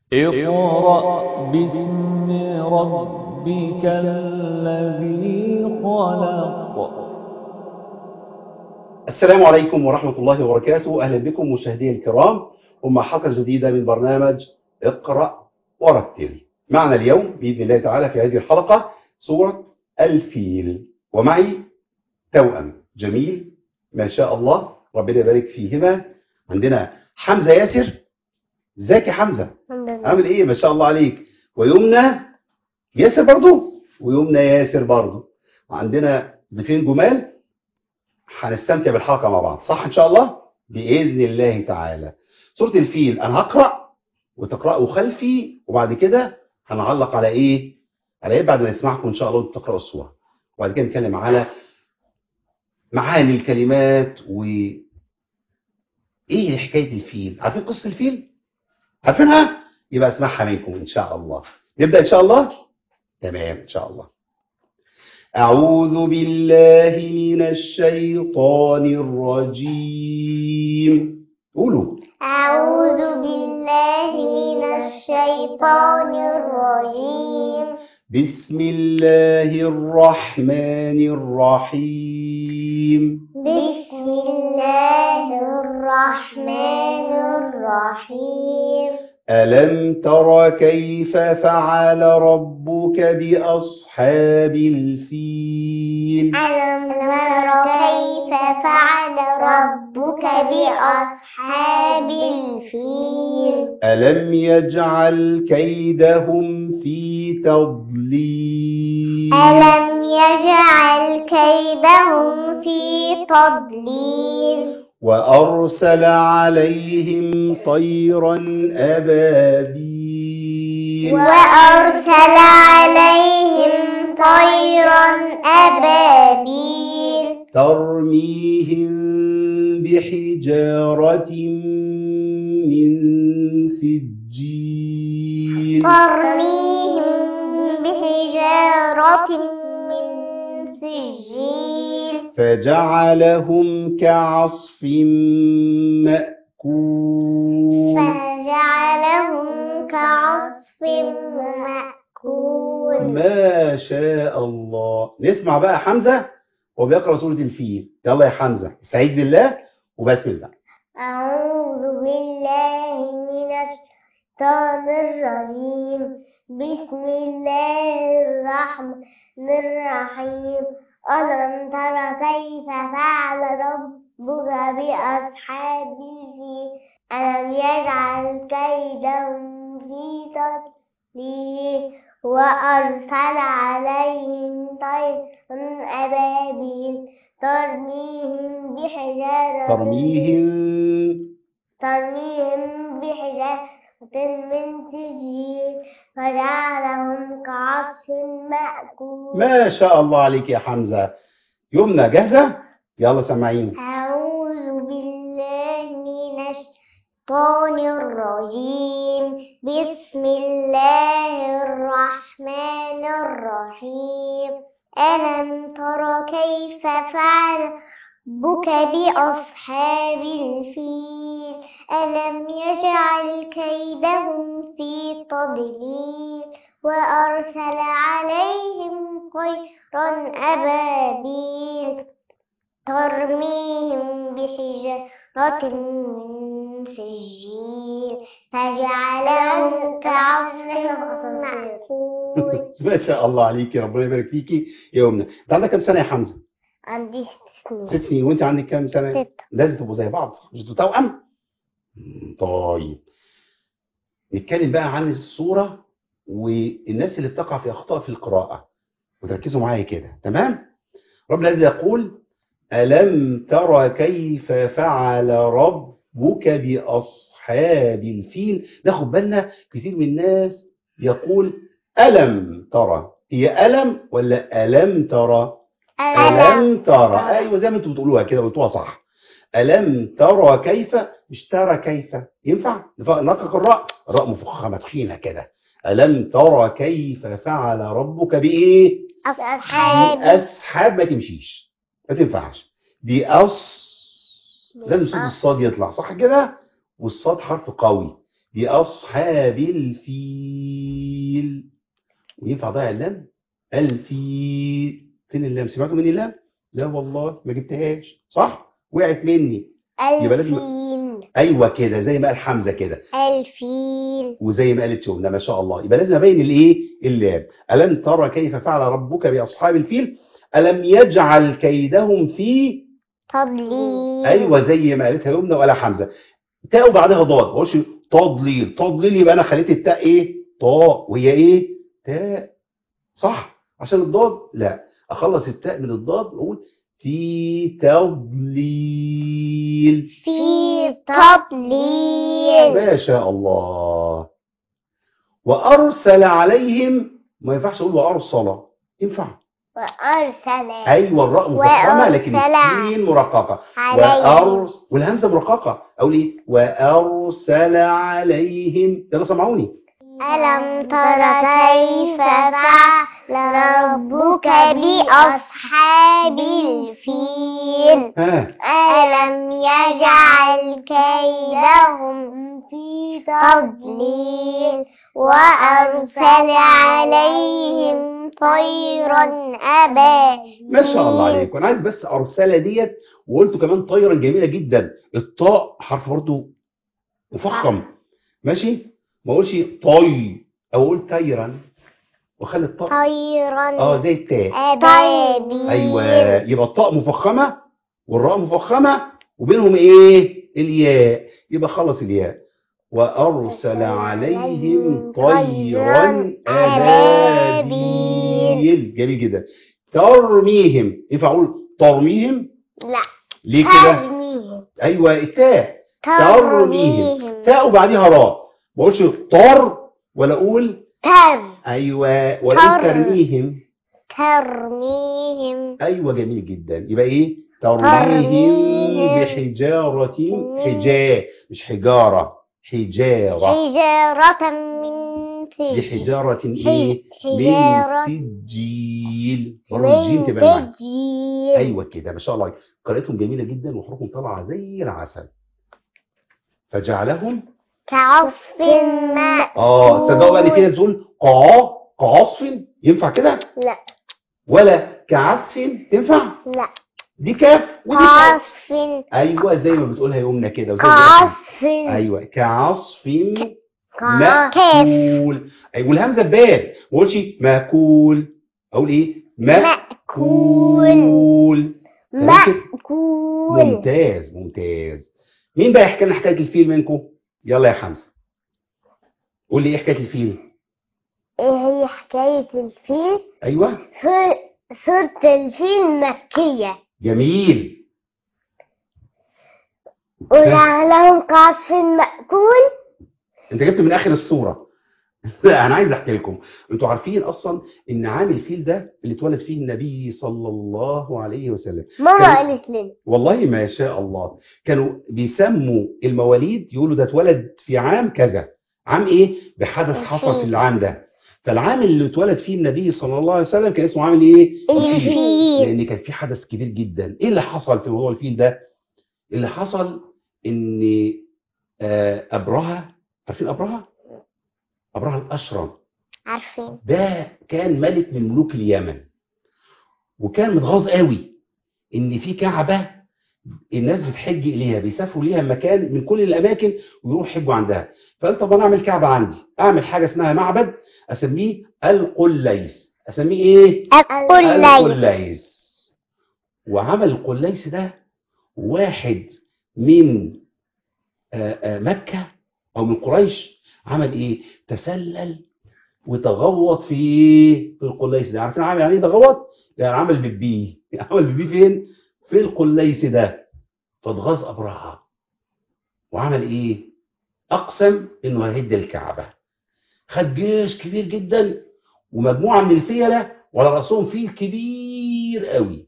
اقرأ باسم ربك الذي خلق السلام عليكم ورحمة الله وبركاته أهلا بكم مشاهدي الكرام ومع حلقة جديدة من برنامج اقرأ ورتل معنا اليوم بإذن الله تعالى في هذه الحلقة سورة الفيل ومعي توأم جميل ما شاء الله ربنا يبارك فيهما عندنا حمزة ياسر ازيك يا حمزة عامل ايه ما شاء الله عليك ويمنى ياسر برضو ويمنى ياسر برضو وعندنا ضيفين جمال هنستمتع بالحلقة مع بعض صح ان شاء الله بإذن الله تعالى سورة الفيل انا هقرأ وتقرأوا خلفي وبعد كده هنعلق على ايه على ايه بعد ما نسمعكم ان شاء الله وانتوا تقرأوا السورة وبعد كده نتكلم على معاني الكلمات و ايه حكاية الفيل عارفين قصة الفيل عارفينها يبقى اسمعها منكم ان شاء الله نبدأ ان شاء الله تمام ان شاء الله أعوذ بالله من الشيطان الرجيم قولوا أعوذ بالله من الشيطان الرجيم بسم الله الرحمن الرحيم بسم الله الرحمن الرحيم ألم تر كيف فعل ربك بأصحاب الفيل ألم تر كيف فعل ربك بأصحاب الفيل ألم يجعل كيدهم في تضليل ألم يجعل كيدهم في تضليل وأرسل عليهم طيرا أبابيل وأرسل عليهم طيرا أبابيل ترميهم بحجارة من سجيل ترميهم بحجارة من سجيل فجعلهم كعصف مأكول فجعلهم كعصف مأكول ما شاء الله نسمع بقى حمزة وبيقرأ سورة الفيل يلا يا حمزة استعيذ بالله وبسم الله أعوذ بالله من الشيطان الرجيم بسم الله الرحمن الرحيم ألم تر كيف فعل ربك بأصحاب الفيل ألم يجعل كيدهم في تضليل وأرسل عليهم طيرا أبابيل ترميهم بحجارة ترميهم ترميهم بحجارة من سجيل فجعلهم كعصف مأكول ما شاء الله عليك يا حمزة يمنى جاهزة يلا سمعيني أعوذ بالله من الشيطان الرجيم بسم الله الرحمن الرحيم ألم تر كيف فعل ربك بأصحاب الفيل ألم يجعل كيدهم في تضليل وأرسل عليهم طيرا أبابيل ترميهم بحجارة من سجيل فجعلهم كعصف مأكول ما شاء الله عليكي ربنا يبارك فيكي يا يمنى انت عندك كام سنة يا حمزة عندي ست سنين ست سنين وانت عندك كام سنة ست لازم تبقوا زي بعض صح مش انتوا توأم مم، طيب نتكلم بقى عن الصورة والناس اللي بتقع في أخطاء في القراءة وتركزوا معايا كده تمام رب العزة يقول ألم تر كيف فعل ربك بأصحاب الفيل ناخد بالنا كتير من الناس يقول ألم ترى هي ألم ولا ألم ترى ألم ترى أيوة زي ما انتوا بتقولوها كده وتقولوها صح ألم ترى كيف مش ترى كيف ينفع نقق الراء الراء مفخمة تخينة كده ألم ترى كيف فعل ربك بإيه أصحاب أسحاب ما تمشيش ما تنفعش دي أص لازم صوت الصاد يطلع صح كده والصاد حرف قوي بأصحاب الفيل وينفع ضيع اللام الفيل فين اللام سمعتوا مني اللام لا والله ما جبتهاش صح وقعت مني يبقى لازم- الفيل ايوه كده زي ما قال حمزه كده الفيل وزي ما قالت شوفنا ما شاء الله يبقى لازم ابين الايه اللام الم ترى كيف فعل ربك باصحاب الفيل الم يجعل كيدهم في تضليل ايوه زي ما قالتها يمنى وقالها حمزه تاء وبعدها ضاد ما اقولش تضليل تضليل يبقى انا خليت التاء ايه طاء وهي ايه تاء صح عشان الضاد لا اخلص التاء من الضاد واقول في تضليل في تضليل ما شاء الله وارسل عليهم ما ينفعش اقول وارسل ينفع وأرسل ايوه الراء مفخمه لكن وأرسل السين مرققه عليهم وأرس والهمزة مرققة أقول إيه وأرسل عليهم يلا سمعوني ألم تر كيف فعل ربك بأصحاب الفيل ها ألم يجعل كيدهم في تضليل وأرسل عليهم طيرا أبابيل ما شاء الله عليك وأنا عايز بس أرسل ديت وقلت كمان طيرا جميلة جدا الطاء حرف برضه مفخم ماشي ما أقولش طي أو أقول طيرا وأخلي الطاء طيرا أه زي التاء أبابيل أيوه يبقى الطاء مفخمة والراء مفخمة وبينهم إيه الياء يبقى خلص الياء وأرسل عليهم طيرا أبابيل جميل جدا ترميهم ينفع أقول ترميهم لا ليه كده ترميهم أيوة التاء ترميهم ترميهم تاء وبعديها راء ما أقولش طر ولا أقول تر أيوة ولا أقول تر. ترميهم ترميهم أيوة جميل جدا يبقى إيه ترميهم ترميهم. بحجارة حجاء مش حجارة حجارة حجارة من سجيل بحجارة إيه حجارة من سجيل برضه الجيم من تبقى معاك سجيل ايوه كده ما شاء الله قراءتهم جميله جدا وحروفهم طالعه زي العسل فجعلهم كعصف ماء اه صدقوا بقى ان في ناس تقول قا كعصف ينفع كده لا ولا كعسف تنفع لا دي كاف ودي كاف كعصف ايوه زي ما بتقولها يمنى كده وزي ما بتقولها كعصف ايوه كعصف كعصف مأكول ايوه والهمزه ببال ما اقولش مأكول اقول ايه مأكول مأكول تمام كده؟ مأكول ممتاز ممتاز مين بقى يحكي لنا حكايه الفيل منكم يلا يا حمزه قول لي ايه حكايه الفيل ايه هي حكاية الفيل ايوه سور- سورة الفيل مكية جميل ولعلهم كعصف مأكول انت جبت من اخر الصوره لا انا عايز احكي لكم انتوا عارفين اصلا ان عام الفيل ده اللي اتولد فيه النبي صلى الله عليه وسلم ماما كان- قالت لنا والله ما شاء الله كانوا بيسموا المواليد يقولوا ده اتولد في عام كذا عام ايه بحدث حصل في العام ده فالعام اللي اتولد فيه النبي صلى الله عليه وسلم كان اسمه عام ايه الفيل. لان كان في حدث كبير جدا ايه اللي حصل في موضوع الفيل ده اللي حصل ان آه، ابرهه عارفين ابرهه ابرهه الاشرم عارفين ده كان ملك من ملوك اليمن وكان متغاظ قوي ان في كعبه الناس بتحج اليها بيسافروا ليها مكان من كل الاماكن ويروحوا يحجوا عندها فقال طب انا اعمل كعبه عندي اعمل حاجه اسمها معبد اسميه القليس اسميه ايه القليل القليس وعمل القليس ده واحد من آه، آه، مكة أو من قريش عمل إيه؟ تسلل وتغوط في إيه؟ في القليس ده عارفين عمل يعني إيه تغوط؟ يعني عمل بيبيه عمل بيبيه فين؟ في القليس ده فاتغاظ أبرهة وعمل إيه؟ أقسم إنه هيهد الكعبة خد جيش كبير جدا ومجموعة من الفيلة وعلى رأسهم فيل كبير قوي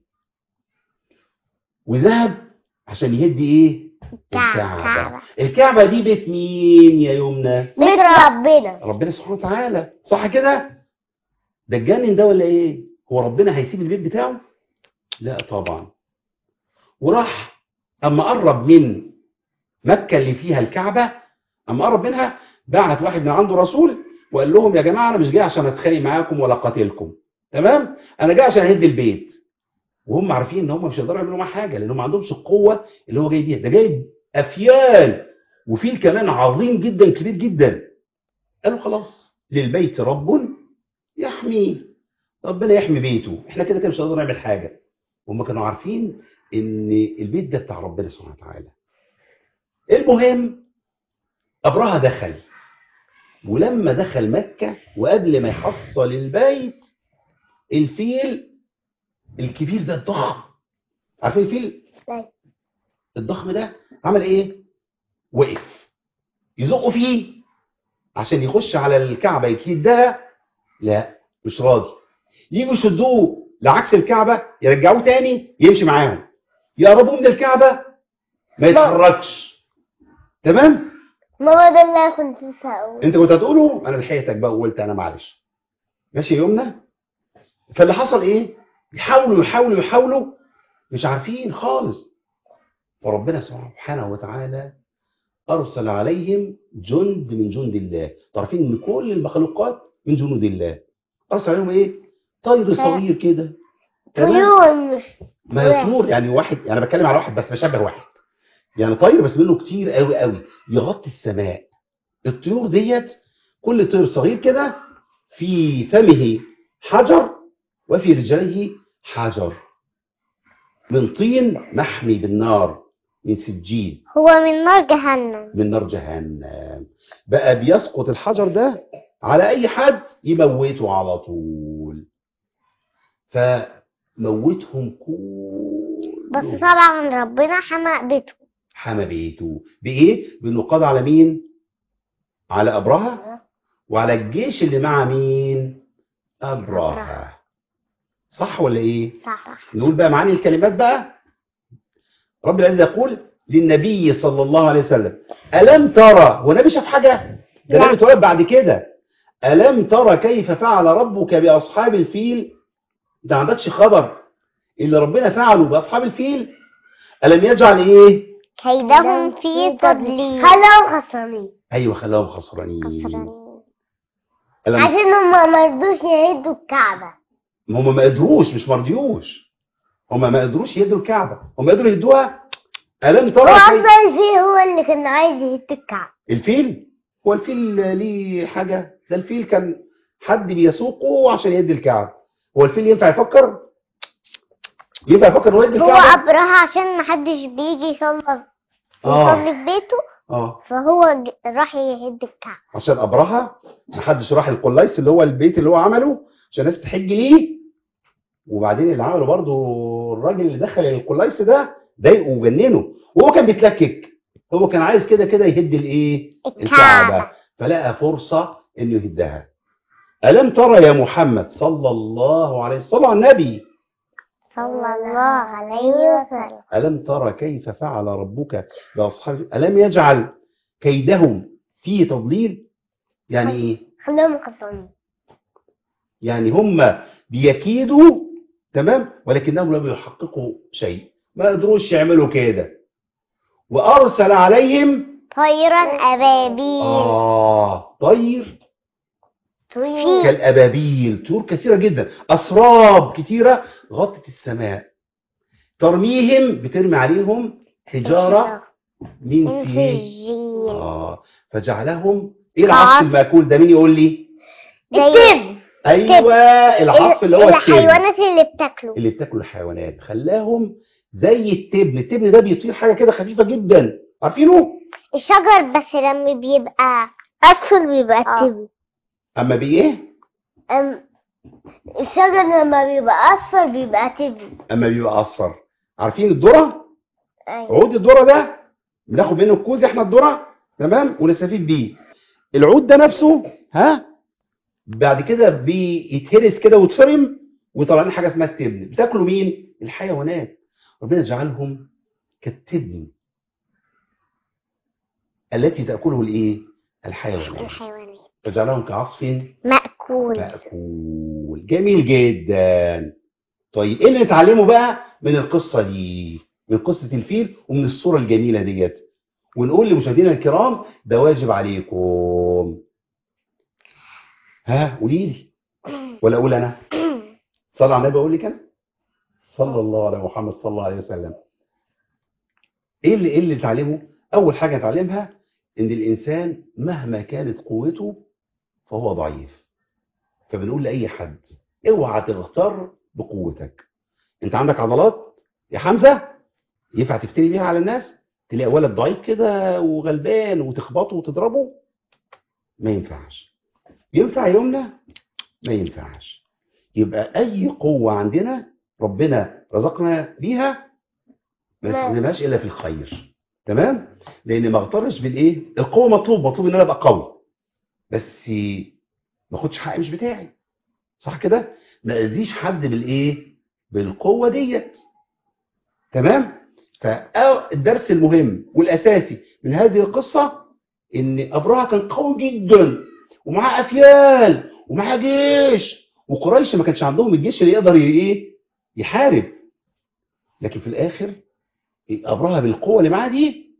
وذهب عشان يهد ايه الكعبة كعبة. الكعبة دي بيت مين يا يمنى بيت ربنا ربنا سبحانه وتعالى صح كده ده اتجنن ده ولا ايه هو ربنا هيسيب البيت بتاعه لا طبعا وراح اما قرب من مكة اللي فيها الكعبة اما قرب منها بعت واحد من عنده رسول وقال لهم يا جماعه انا مش جاي عشان اتخانق معاكم ولا قاتلكم تمام انا جاي عشان اهد البيت وهم عارفين ان هم مش هيقدروا يعملوا معاه حاجه لان هم ما عندهمش القوه اللي هو جاي بيها ده جايب افيال وفيل كمان عظيم جدا كبير جدا قالوا خلاص للبيت رب يحميه ربنا يحمي بيته احنا كده كده مش هنقدر نعمل حاجه هم كانوا عارفين ان البيت ده بتاع ربنا سبحانه وتعالى المهم ابرهه دخل ولما دخل مكه وقبل ما يحصل البيت الفيل الكبير ده الضخم عارفين الفيل أيوة. الضخم ده عمل ايه وقف يزقوا فيه عشان يخش على الكعبه يكيدها لا مش راضي يجوا يشدوه لعكس الكعبه يرجعوه تاني يمشي معاهم يقربوه من الكعبه ما يتحركش تمام ما هو ده اللي أنا كنت لسه هقوله انت كنت هتقوله انا لحقتك بقى وقلت انا معلش ماشي يا يمنى فاللي حصل ايه يحاولوا يحاولوا يحاولوا مش عارفين خالص فربنا سبحانه وتعالى ارسل عليهم جند من جند الله تعرفين ان كل المخلوقات من جنود الله ارسل عليهم ايه طير صغير كده تمام طيور مش ما هي طيور يعني واحد انا بتكلم على واحد بس بشبه واحد يعني طير بس منه كتير قوي قوي يغطي السماء الطيور ديت كل طير صغير كده في فمه حجر وفي رجليه حجر من طين محمي بالنار من سجيل هو من نار جهنم من نار جهنم بقى بيسقط الحجر ده على اي حد يموته على طول فموتهم بس كلهم طبعا ربنا حمى بيته حمى بيته بايه بانه قضى على مين على ابرهه وعلى الجيش اللي مع مين ابرهه أبرهة. صح ولا ايه صح نقول بقى معاني الكلمات بقى رب العزة يقول للنبي صلى الله عليه وسلم ألم ترى هو النبي شاف حاجة ده لا. النبي اتولد بعد كده ألم ترى كيف فعل ربك بأصحاب الفيل ده ما عندكش خبر اللي ربنا فعله بأصحاب الفيل ألم يجعل إيه كيدهم في تضليل خلوا خسرانين أيوة خلاهم خسرانين خسرانين ألم عشان هم ما رضوش يهدوا الكعبة هم ما قدروش مش مرضيوش هم ما قدروش يهدوا الكعبة هم قدروا يهدوها ألم هو ترى كيف أصلا الفيل هو اللي كان عايز يهد الكعبة الفيل هو الفيل ليه حاجة ده الفيل كان حد بيسوقه عشان يدي الكعب هو الفيل ينفع يفكر ينفع يفكر انه يدي هو الكعب أبرهة عشان محدش بيجي يصلي اه يصلي في بيته اه فهو ج- راح يهد الكعبة عشان ابرهه محدش راح القلايس اللي هو البيت اللي هو عمله عشان الناس تحج ليه وبعدين اللي عمله برضو الراجل اللي دخل القلايس ده ضايقه وجننه وهو كان بيتلكك هو كان عايز كده كده يهد الايه الكعبة الكعبة فلقى فرصة انه يهدها ألم ترى يا محمد صلى الله عليه وسلم صلى على النبي صلى الله عليه وسلم ألم ترى كيف فعل ربك بأصحاب ألم يجعل كيدهم في تضليل يعني إيه خلوهم خسرانين يعني هم بيكيدوا تمام ولكنهم لم يحققوا شيء ما قدروش يعملوا كده وأرسل عليهم طيرا أبابيل آه طير طيور كالأبابيل طيور كثيرة جدا أسراب كثيرة غطت السماء ترميهم بترمي عليهم حجارة من من سجيل سجين آه فجعلهم إيه العصف عصف. المأكول ده مين يقول لي التب أيوة العصف اللي هو التبن الحيوانات اللي بتاكله اللي بتاكل الحيوانات خلاهم زي التبن التبن ده بيطير حاجة كده خفيفة جدا عارفينه الشجر بس لما بيبقى أصفر بيبقى التبن أما بإيه أم الشجر لما بيبقى أصفر بيبقى تبن أما بيبقى أصفر عارفين الذرة أيوة. عود الذره ده بناخد منه الكوز احنا الذره تمام ونستفيد بيه العود ده نفسه ها بعد كده بيتهرس كده ويتفرم ويطلع لنا حاجه اسمها التبن بتاكلوا مين الحيوانات ربنا جعلهم كالتبن التي تاكله الايه الحيوانات الحيوانات فجعلهم كعصف مأكول مأكول جميل جدا طيب ايه اللي نتعلمه بقى من القصة دي من قصة الفيل ومن الصورة الجميلة ديت ونقول لمشاهدينا الكرام ده واجب عليكم ها قولي لي ولا اقول انا صلى على النبي اقول لك انا صلى الله على محمد صلى الله عليه وسلم ايه اللي ايه اللي تعلمه اول حاجه تعلمها ان الانسان مهما كانت قوته فهو ضعيف فبنقول لاي حد اوعى تغتر بقوتك انت عندك عضلات يا حمزه ينفع تفتري بيها على الناس تلاقي ولد ضعيف كده وغلبان وتخبطه وتضربه ما ينفعش ينفع يمنى ما ينفعش يبقى اي قوه عندنا ربنا رزقنا بيها ما نعم. نستخدمهاش الا في الخير تمام لان ما اغترش بالايه القوه مطلوب مطلوب ان انا ابقى قوي بس ما اخدش حق مش بتاعي صح كده ما اذيش حد بالايه بالقوه ديت تمام فالدرس المهم والاساسي من هذه القصه ان ابرهه كان قوي جدا ومعاه افيال ومعاه جيش وقريش ما كانش عندهم الجيش اللي يقدر ي- ايه يحارب لكن في الاخر ابرهه بالقوه اللي معاه دي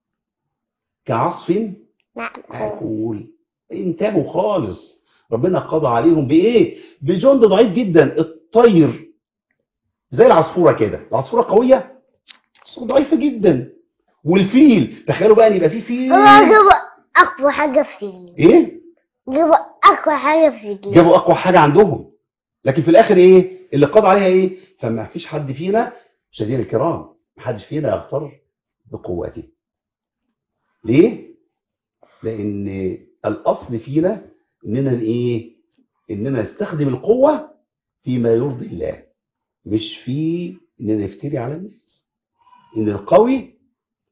كعصف نعم معقول انتهوا خالص ربنا قضى عليهم بايه بجند ضعيف جدا الطير زي العصفوره كده العصفوره قويه بس ضعيفه جدا والفيل تخيلوا بقى ان يبقى في فيل هو جابوا أقوى حاجة في رجلي ايه جابوا أقوى حاجة في رجلي جابوا اقوى حاجه عندهم لكن في الاخر ايه اللي قضى عليها ايه فما فيش حد فينا مشاهدينا الكرام ما حدش فينا يغتر بقوته ليه لان الاصل فينا اننا ايه اننا نستخدم القوه فيما يرضي الله مش في اننا نفتري على الناس ان القوي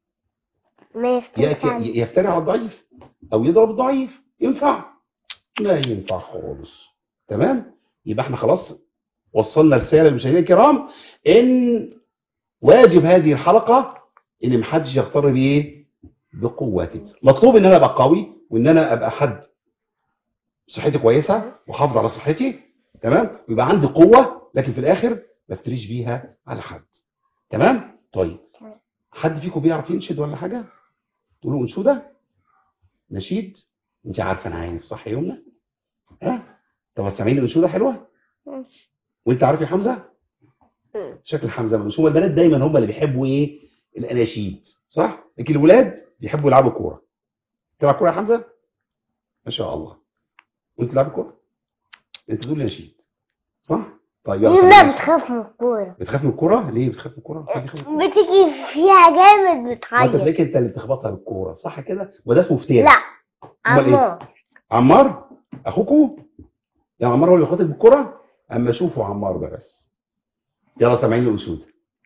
ما يفتح يأتي يفتري على الضعيف او يضرب الضعيف ينفع لا ينفع خالص تمام يبقى احنا خلاص وصلنا رساله للمشاهدين الكرام ان واجب هذه الحلقه ان محدش يغتر بايه بقوتي مطلوب ان انا ابقى قوي وان انا ابقى حد صحتي كويسه وحافظ على صحتي تمام ويبقى عندي قوه لكن في الاخر ما افتريش بيها على حد تمام طيب تمام. حد فيكم بيعرف ينشد ولا حاجه تقولوا انشوده نشيد انت عارفه انا عارف صح يا يمنى ها طب سامعين الانشوده حلوه وانت عارف يا حمزه مم. شكل حمزه مش هو البنات دايما هم اللي بيحبوا ايه الاناشيد صح لكن الولاد بيحبوا يلعبوا كوره تلعب كوره يا حمزه ما شاء الله وانت تلعب كوره انت بتقول نشيد صح طيب يلا مين خلينا ما بتخاف من الكورة بتخاف من الكوره ليه بتخاف من الكوره حد يخاف من الكوره بتيجي فيها جامد ما انت بتعيط تلاقيك انت اللي بتخبطها بالكوره صح كده وده اسمه فتير لا أمال إيه؟ عمار عمار اخوكوا يا عمار هو اللي يخاطب بالكوره اما شوفوا عمار ده بس يلا سامعين له انشوده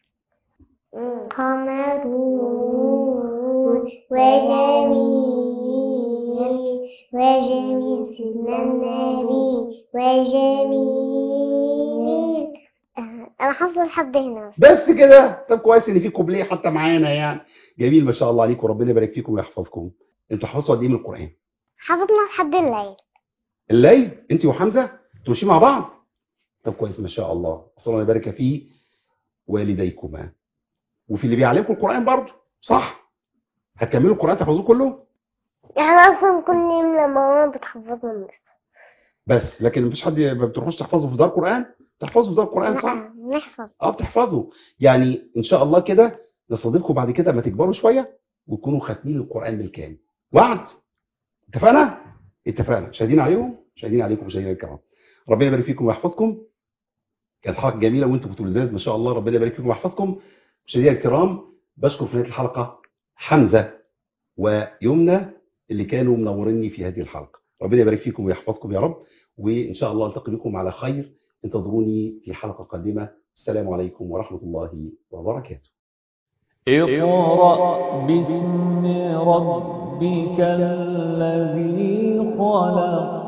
قمرون وجميل وجميل سيدنا النبي وجميل أنا حافظة لحد هنا بس كده طب كويس ان في كوبليه حتى معانا يعني جميل ما شاء الله عليكم ربنا يبارك فيكم ويحفظكم انتوا حافظوا قد ايه من القران حافظنا لحد الليل الليل انت وحمزه تمشي مع بعض طب كويس ما شاء الله صلى الله يبارك في والديكما وفي اللي بيعلمكم القران برضه صح هتكملوا القران تحفظوه كله احنا أصلا كل يوم لما ماما بتحفظنا من بس لكن مفيش حد ما بتروحوش تحفظوا في دار قران تحفظوا في دار قران صح لا نحفظ اه بتحفظوا يعني ان شاء الله كده نستضيفكم بعد كده لما تكبروا شويه وتكونوا خاتمين القران بالكامل وعد اتفقنا اتفقنا شاهدين عليهم شاهدين عليكم مشاهدينا الكرام ربنا يبارك فيكم ويحفظكم كانت حلقه جميله وانتم كنتوا لزاز ما شاء الله ربنا يبارك فيكم ويحفظكم مشاهدينا الكرام بشكر في نهايه الحلقه حمزه ويمنى اللي كانوا منوريني في هذه الحلقه ربنا يبارك فيكم ويحفظكم يا رب وان شاء الله التقي بكم على خير انتظروني في حلقه قادمه السلام عليكم ورحمه الله وبركاته اقرأ باسم ربك الذي خلق